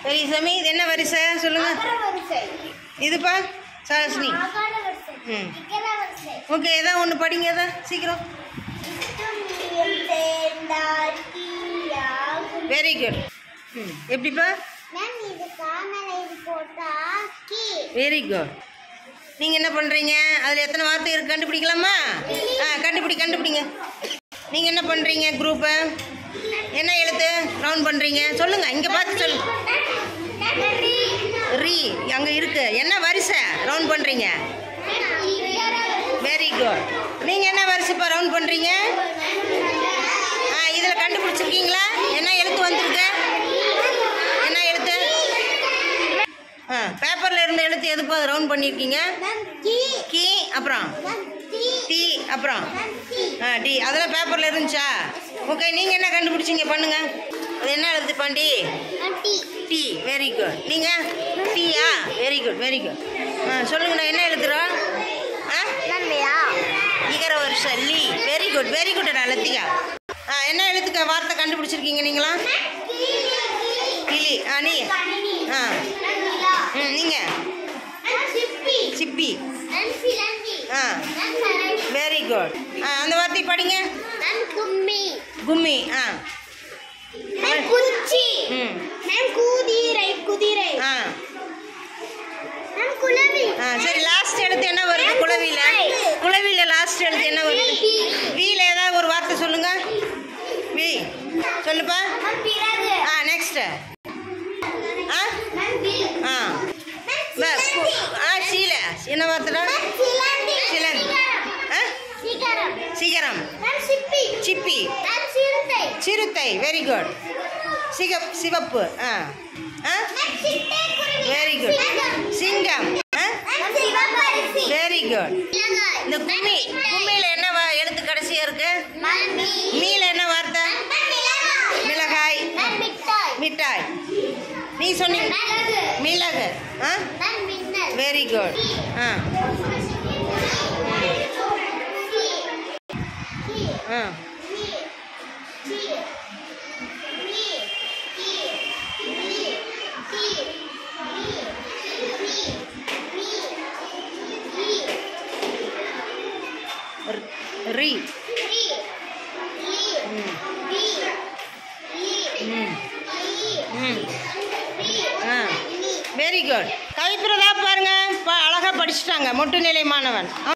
பெரியசாமி இது என்ன வரிசை சொல்லுங்க அகரவரிசை இதுப்பா சாஸ்னி ஆகார வரிசை ம். இகர வரிசை ஓகே ஏதா ஒன்று படிங்க ஏதா சீக்கிரம் இத்துமியம் சேர்ந்தால் கீழாகும். வெரி குட் ம் எப்படிப்பா மேம் இது காணலை இது போட்டா கீ வெரி குட் நீங்கள் என்ன பண்ணுறீங்க அதில் எத்தனை வார்த்தை இருக்கு கண்டுபிடிக்கலாமா ஆ கண்டுபிடி கண்டுபிடிங்க நீங்கள் என்ன பண்ணுறீங்க குரூப்பை என்ன எழுத்து ரவுண்ட் பண்ணுறீங்க சொல்லுங்கள் இங்கே பார்த்து சொல்லு ரீ அங்கே இருக்கு என்ன வரிசை ரவுண்ட் பண்ணுறீங்க வெரி குட் நீங்கள் என்ன வரிசைப்பா ரவுண்ட் பண்ணுறீங்க ஆ இதில் கண்டுபிடிச்சிருக்கீங்களா என்ன எழுத்து வந்திருக்கு என்ன எழுத்து ஆ பேப்பரில் இருந்த எழுத்து எதுப்பா ரவுண்ட் பண்ணியிருக்கீங்க கீ அப்புறம் டி அப்புறம் ஆ டி அதெல்லாம் பேப்பரில் இருந்துச்சா ஓகே நீங்கள் என்ன கண்டுபிடிச்சிங்க பண்ணுங்க அது என்ன எழுத்து பாண்டி டி வெரி குட் நீங்கள் டீயா வெரி குட் வெரி குட் ஆ சொல்லுங்கண்ணா என்ன எழுதுறோம் ஆ இகர வருஷம் லீ very good very good Lathika ஆ என்ன எழுத்துக்க வார்த்தை கண்டுபிடிச்சிருக்கீங்க நீங்களா கிளி ஆ நீ ஆ ம் நீங்கள் சிப்பி ஆ வெரி குட் ஆ அந்த வார்த்தை படிங்க கும்மி ஆ குச்சி ம் குதிரை குதிரை ஆ குளவி ஆ சரி லாஸ்ட் எழுத்து என்ன வருது குளவியில் குளவியில் லாஸ்ட் எழுத்து என்ன வருது வீல ஏதாவது ஒரு வார்த்தை சொல்லுங்க வி சொல்லுப்பா பிறகு ஆ நெக்ஸ்ட்டு ஆ ஆ ப- கு- ஆ சீல என்ன வார்த்தைடா சிலந்தி சிலந்தி. ஆ சீக்கிரம் சிகரம் சிப்பி சிப்பி சிறுத்தை சிறுத்தை வெரி குட் சிகப் சிவப்பு ஆ ஆ வெரி குட் சிங்கம் ஆ வெரி குட் இந்த கும்மி கும்மியில் என்ன வா- எழுத்து கடைசியாக இருக்கு மீல என்ன வார்த்தை மிளகாய் மிட்டாய் நீ சொன்னீங்க மிளகு ஆ வெரி குட் ஆ ஆ ர்- ரி ம் ம் ம் ஆ வெரி குட் கவிப்பிரதா பாருங்க ப- அழகா படிச்சுட்டாங்க மொட்டு நிலை மாணவன்